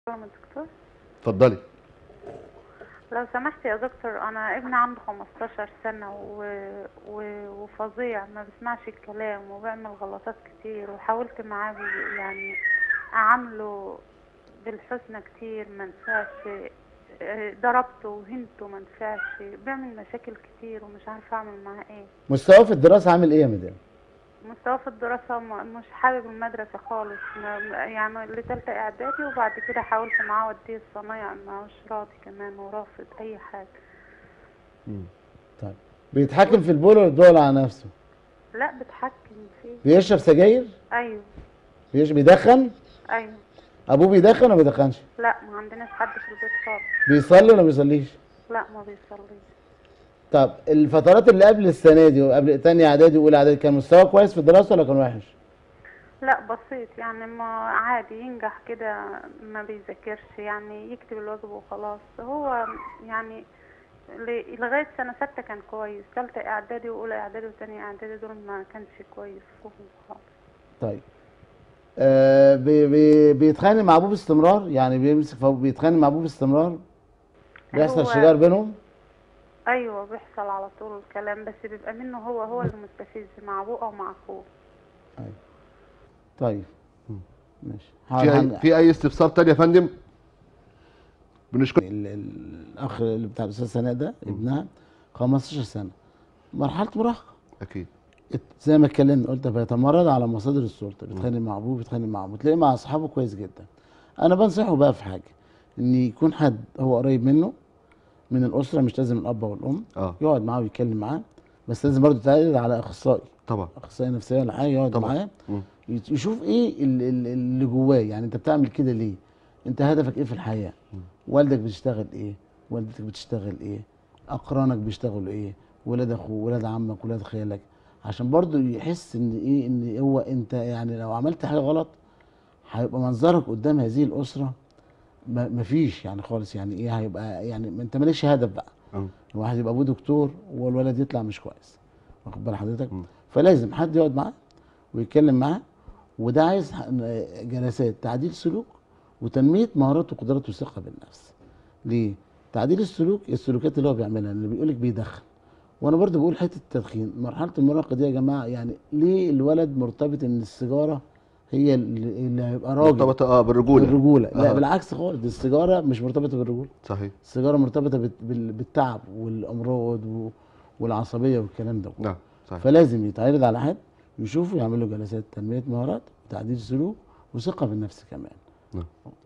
نعم يا دكتور اتفضلي لو سمحت يا دكتور انا ابني عنده 15 سنة و... و... وفظيع ما بيسمعش الكلام وبيعمل غلطات كتير وحاولت معاه بي- يعني اعامله بالحسنى كتير ما نفعش اه، ضربته وهنته ما نفعش بيعمل مشاكل كتير ومش عارفه اعمل معاه ايه مستواه في الدراسه عامل ايه يا مدام مستواه في الدراسة م- مش حابب المدرسة خالص ما- يعني لتالتة إعدادي وبعد كده حاولت معاه أوديه الصنايع ما هوش راضي كمان ورافض أي حاجة طيب بيتحكم في البول ولا الدول على نفسه لا بتحكم فيه بيشرب سجاير أيوه بيش بيدخن أيوه ابوه بيدخن ولا ما بيدخنش لا ما عندناش حد في البيت خالص بيصلي ولا ما بيصليش لا ما بيصليش طب الفترات اللي قبل السنه دي وقبل تانية اعدادي واولى اعدادي كان مستواه كويس في الدراسه ولا كان وحش لا بسيط يعني ما عادي ينجح كده ما بيذاكرش يعني يكتب الواجب وخلاص هو يعني ل- لغاية سنة ستة كان كويس تالتة إعدادي وأولى إعدادي وتانية إعدادي دول ما كانش كويس فيهم خالص طيب آه بي بي بيتخانق مع ابوه باستمرار يعني بيمسك فوق بيتخانق مع ابوه باستمرار بيحصل هو- شجار بينهم ايوه بيحصل على طول الكلام بس بيبقى منه هو هو اللي مستفز مع ابوه او مع اخوه طيب ماشي في هن- اي في اي استفسار تاني يا فندم بنشكر ال- ال- الاخ اللي بتاع الاستاذ سناء ده ابنها 15 سنه مرحله مراهقه اكيد ات- زي ما اتكلمنا قلت بيتمرد على مصادر السلطه بيتخانق مع ابوه بيتخانق مع ابوه تلاقيه مع اصحابه كويس جدا انا بنصحه بقى في حاجه ان يكون حد هو قريب منه من الاسره مش لازم الاب والام اه يقعد معاه ويتكلم معاه بس لازم برضه يتعرض على اخصائي طبعا اخصائي نفسيه ولا حاجه يقعد طبعا. معاه مم. يت- يشوف ايه ال- ال- اللي جواه يعني انت بتعمل كده ليه انت هدفك ايه في الحياه والدك بتشتغل ايه والدتك بتشتغل ايه اقرانك بيشتغلوا ايه ولاد اخوه ولاد عمك ولاد خالك عشان برضو يحس ان ايه ان هو انت يعني لو عملت حاجه غلط هيبقى منظرك قدام هذه الاسره ما- مفيش يعني خالص يعني ايه هيبقى يعني ما انت مالكش هدف بقى اه الواحد يبقى ابوه دكتور والولد يطلع مش كويس واخد بال حضرتك مم. فلازم حد يقعد معاه ويتكلم معاه وده عايز ح- جلسات تعديل سلوك وتنميه مهارات وقدرات والثقه بالنفس ليه تعديل السلوك السلوكات اللي هو بيعملها اللي بيقول لك بيدخن وانا برضو بقول حته التدخين مرحله المراهقه دي يا جماعه يعني ليه الولد مرتبط ان السيجاره هي اللي اللي هيبقى راجل مرتبطه اه بالرجوله بالرجوله لا آه. بالعكس خالص دي السيجاره مش مرتبطه بالرجوله صحيح السيجاره مرتبطه بت- بال- بالتعب والامراض و- والعصبيه والكلام ده كله. نعم صحيح فلازم يتعرض على حد يشوفه يعمل له جلسات تنميه مهارات وتعديل سلوك وثقه بالنفس كمان نعم